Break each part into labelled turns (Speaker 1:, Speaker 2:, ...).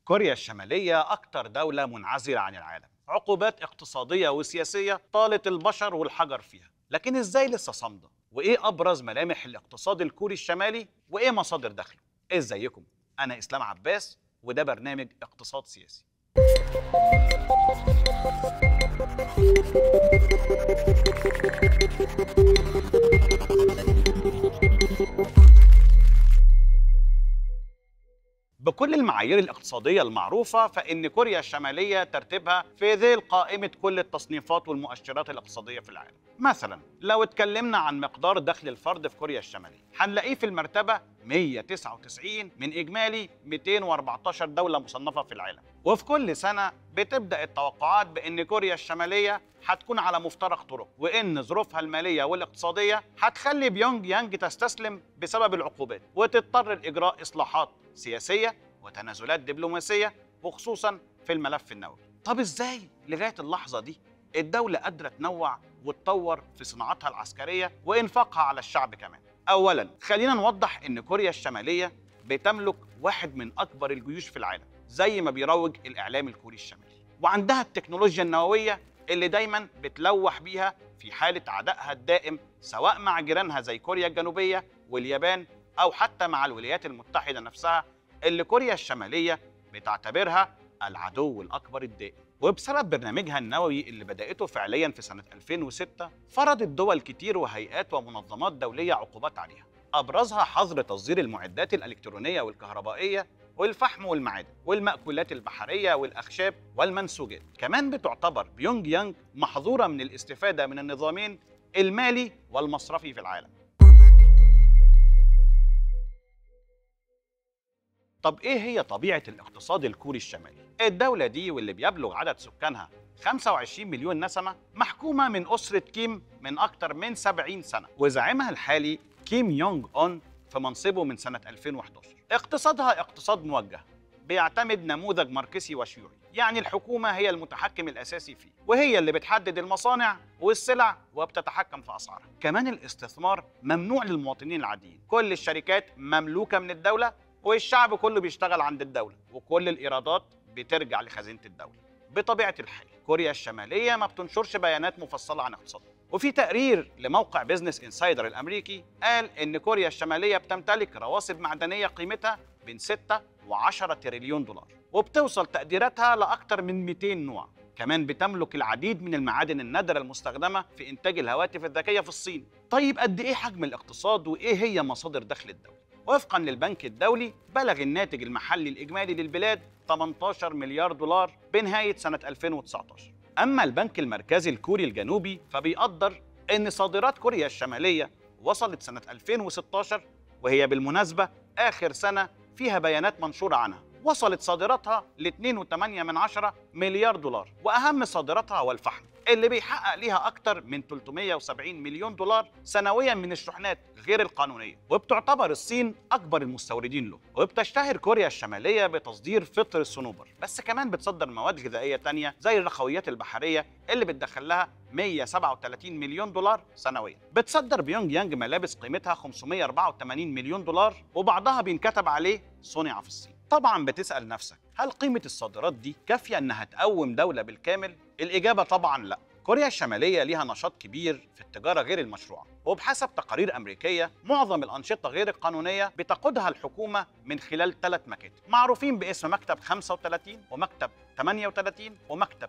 Speaker 1: كوريا الشمالية أكتر دولة منعزلة عن العالم عقوبات اقتصادية وسياسية طالت البشر والحجر فيها لكن إزاي لسه صامدة؟ وإيه أبرز ملامح الاقتصاد الكوري الشمالي؟ وإيه مصادر دخله؟ إزيكم؟ أنا إسلام عباس وده برنامج اقتصاد سياسي بكل المعايير الاقتصادية المعروفة فإن كوريا الشمالية ترتيبها في ذيل قائمة كل التصنيفات والمؤشرات الاقتصادية في العالم مثلا لو اتكلمنا عن مقدار دخل الفرد في كوريا الشمالية هنلاقيه في المرتبة 199 من إجمالي 214 دولة مصنفة في العالم وفي كل سنة بتبدأ التوقعات بأن كوريا الشمالية هتكون على مفترق طرق وإن ظروفها المالية والاقتصادية هتخلي بيونج يانج تستسلم بسبب العقوبات وتضطر لإجراء إصلاحات سياسية وتنازلات دبلوماسية وخصوصا في الملف النووي طب إزاي لغاية اللحظة دي الدولة قادرة تنوع وتطور في صناعاتها العسكرية وإنفاقها على الشعب كمان أولا خلينا نوضح إن كوريا الشمالية بتملك واحد من أكبر الجيوش في العالم زي ما بيروج الإعلام الكوري الشمالي وعندها التكنولوجيا النووية اللي دايما بتلوح بيها في حالة عدائها الدائم سواء مع جيرانها زي كوريا الجنوبية واليابان أو حتى مع الولايات المتحدة نفسها اللي كوريا الشمالية بتعتبرها العدو الأكبر الدائم وبسبب برنامجها النووي اللي بدأته فعليا في سنة 2006 فرضت دول كتير وهيئات ومنظمات دولية عقوبات عليها أبرزها حظر تصدير المعدات الإلكترونية والكهربائية والفحم والمعادن والمأكولات البحرية والأخشاب والمنسوجات كمان بتعتبر بيونج يانج محظورة من الاستفادة من النظامين المالي والمصرفي في العالم طب ايه هي طبيعه الاقتصاد الكوري الشمالي؟ الدوله دي واللي بيبلغ عدد سكانها 25 مليون نسمه محكومه من اسره كيم من اكثر من 70 سنه وزعيمها الحالي كيم يونج اون في منصبه من سنه 2011 اقتصادها اقتصاد موجه بيعتمد نموذج ماركسي وشيوعي يعني الحكومة هي المتحكم الأساسي فيه وهي اللي بتحدد المصانع والسلع وبتتحكم في أسعارها كمان الاستثمار ممنوع للمواطنين العاديين كل الشركات مملوكة من الدولة والشعب كله بيشتغل عند الدولة وكل الإيرادات بترجع لخزينة الدولة بطبيعة الحال كوريا الشمالية ما بتنشرش بيانات مفصلة عن اقتصادها وفي تقرير لموقع بيزنس انسايدر الأمريكي قال إن كوريا الشمالية بتمتلك رواسب معدنية قيمتها بين 6 و10 تريليون دولار وبتوصل تقديراتها لأكثر من 200 نوع كمان بتملك العديد من المعادن النادرة المستخدمة في إنتاج الهواتف الذكية في الصين طيب قد إيه حجم الاقتصاد وإيه هي مصادر دخل الدولة؟ وفقا للبنك الدولي بلغ الناتج المحلي الإجمالي للبلاد 18 مليار دولار بنهاية سنة 2019 أما البنك المركزي الكوري الجنوبي فبيقدر أن صادرات كوريا الشمالية وصلت سنة 2016 وهي بالمناسبة آخر سنة فيها بيانات منشورة عنها وصلت صادراتها ل 2.8 مليار دولار وأهم صادراتها هو الفحم اللي بيحقق ليها أكتر من 370 مليون دولار سنويا من الشحنات غير القانونية وبتعتبر الصين أكبر المستوردين له وبتشتهر كوريا الشمالية بتصدير فطر الصنوبر بس كمان بتصدر مواد غذائية تانية زي الرخويات البحرية اللي بتدخل لها 137 مليون دولار سنويا بتصدر بيونج يانج ملابس قيمتها 584 مليون دولار وبعضها بينكتب عليه صنع في الصين طبعا بتسأل نفسك هل قيمة الصادرات دي كافية إنها تقوم دولة بالكامل؟ الإجابة طبعا لا كوريا الشمالية ليها نشاط كبير في التجارة غير المشروعة وبحسب تقارير أمريكية معظم الأنشطة غير القانونية بتقودها الحكومة من خلال ثلاث مكاتب معروفين باسم مكتب 35 ومكتب 38 ومكتب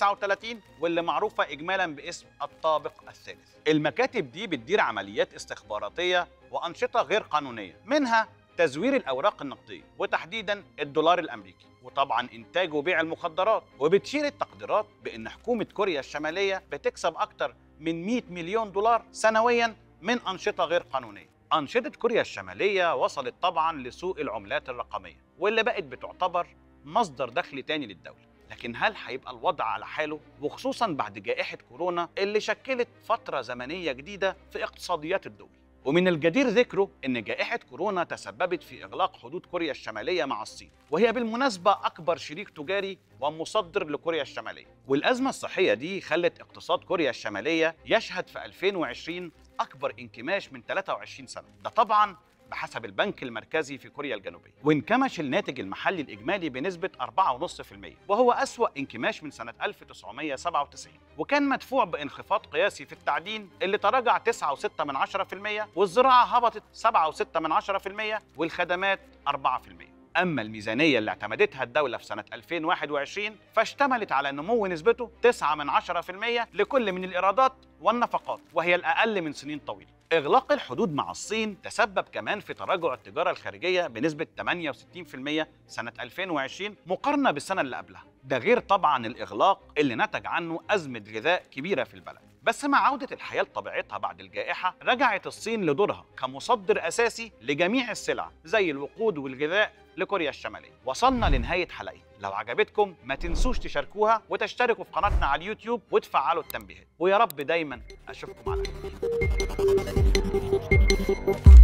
Speaker 1: 39 واللي معروفة إجمالا باسم الطابق الثالث المكاتب دي بتدير عمليات استخباراتية وأنشطة غير قانونية منها تزوير الاوراق النقديه وتحديدا الدولار الامريكي وطبعا انتاج وبيع المخدرات وبتشير التقديرات بان حكومه كوريا الشماليه بتكسب اكتر من 100 مليون دولار سنويا من انشطه غير قانونيه انشطه كوريا الشماليه وصلت طبعا لسوق العملات الرقميه واللي بقت بتعتبر مصدر دخل تاني للدوله لكن هل هيبقى الوضع على حاله وخصوصا بعد جائحه كورونا اللي شكلت فتره زمنيه جديده في اقتصاديات الدول ومن الجدير ذكره ان جائحه كورونا تسببت في اغلاق حدود كوريا الشماليه مع الصين وهي بالمناسبه اكبر شريك تجاري ومصدر لكوريا الشماليه والازمه الصحيه دي خلت اقتصاد كوريا الشماليه يشهد في 2020 اكبر انكماش من 23 سنه ده طبعا بحسب البنك المركزي في كوريا الجنوبية وانكمش الناتج المحلي الإجمالي بنسبة 4.5% وهو أسوأ انكماش من سنة 1997 وكان مدفوع بانخفاض قياسي في التعدين اللي تراجع 9.6% والزراعة هبطت 7.6% والخدمات 4% أما الميزانية اللي اعتمدتها الدولة في سنة 2021 فاشتملت على نمو نسبته 9 من 10% لكل من الإيرادات والنفقات وهي الأقل من سنين طويلة إغلاق الحدود مع الصين تسبب كمان في تراجع التجارة الخارجية بنسبة 68% سنة 2020 مقارنة بالسنة اللي قبلها ده غير طبعا الإغلاق اللي نتج عنه أزمة غذاء كبيرة في البلد بس مع عودة الحياة لطبيعتها بعد الجائحة رجعت الصين لدورها كمصدر أساسي لجميع السلع زي الوقود والغذاء لكوريا الشمالية وصلنا لنهاية حلقتنا لو عجبتكم ما تنسوش تشاركوها وتشتركوا في قناتنا على اليوتيوب وتفعلوا التنبيهات ويا رب دايما أشوفكم على خير